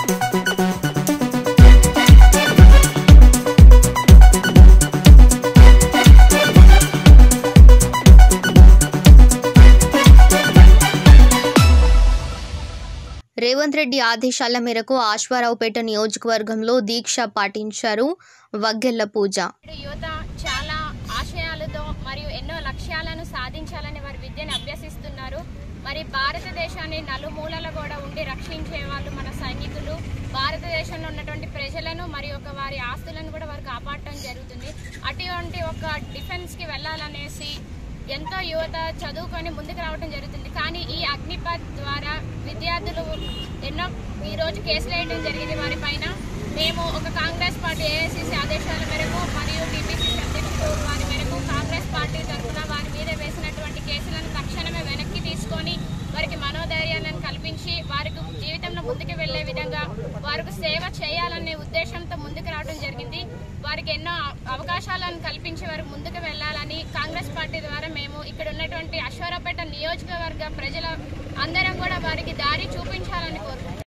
రేవంత్ రెడ్డి ఆదేశాల మేరకు ఆశ్వారావుపేట నియోజకవర్గంలో దీక్ష పాటించారు వగ్గెళ్ల పూజ నేడు యువత చాలా ఆశయాలతో మరియు ఎన్నో లక్ష్యాలను సాధించాలని వారి విద్యను అభ్యసిస్తున్నారు మరి భారతదేశాన్ని నలుమూలల కూడా ఉండి రక్షించే వాళ్ళు మన సైనికులు భారతదేశంలో ఉన్నటువంటి ప్రజలను మరియు ఒక వారి ఆస్తులను కూడా వారు కాపాడటం జరుగుతుంది అటువంటి ఒక డిఫెన్స్కి వెళ్ళాలనేసి ఎంతో యువత చదువుకొని ముందుకు రావడం జరుగుతుంది కానీ ఈ అగ్నిపథ్ ద్వారా విద్యార్థులు ఎన్నో ఈ రోజు కేసులు వేయడం జరిగింది వారి పైన మేము ఒక కాంగ్రెస్ పార్టీ ఏఐసిసి ఆదేశాల మేరకు మరియు టీపీసీసీ అధ్యక్షుడు వారి మేరకు కాంగ్రెస్ పార్టీ తరఫున వారి మీద వేసినటువంటి కేసులను తక్షణమే వెనక్కి తీసుకొని వారికి మనోధైర్యాలను కల్పించి వారికి జీవితంలో ముందుకు వెళ్లే విధంగా వారికి సేవ చేయాలనే ఉద్దేశంతో ముందుకు రావడం జరిగింది వారికి ఎన్నో అవకాశాలను కల్పించి వారు ముందుకు వెళ్ళాలని కాంగ్రెస్ పార్టీ ద్వారా మేము ఇక్కడ ఉన్నటువంటి అశ్వరాపేట నియోజకవర్గ ప్రజల అందరం కూడా వారికి దారి చూపించాలని కోరుకుంటున్నాం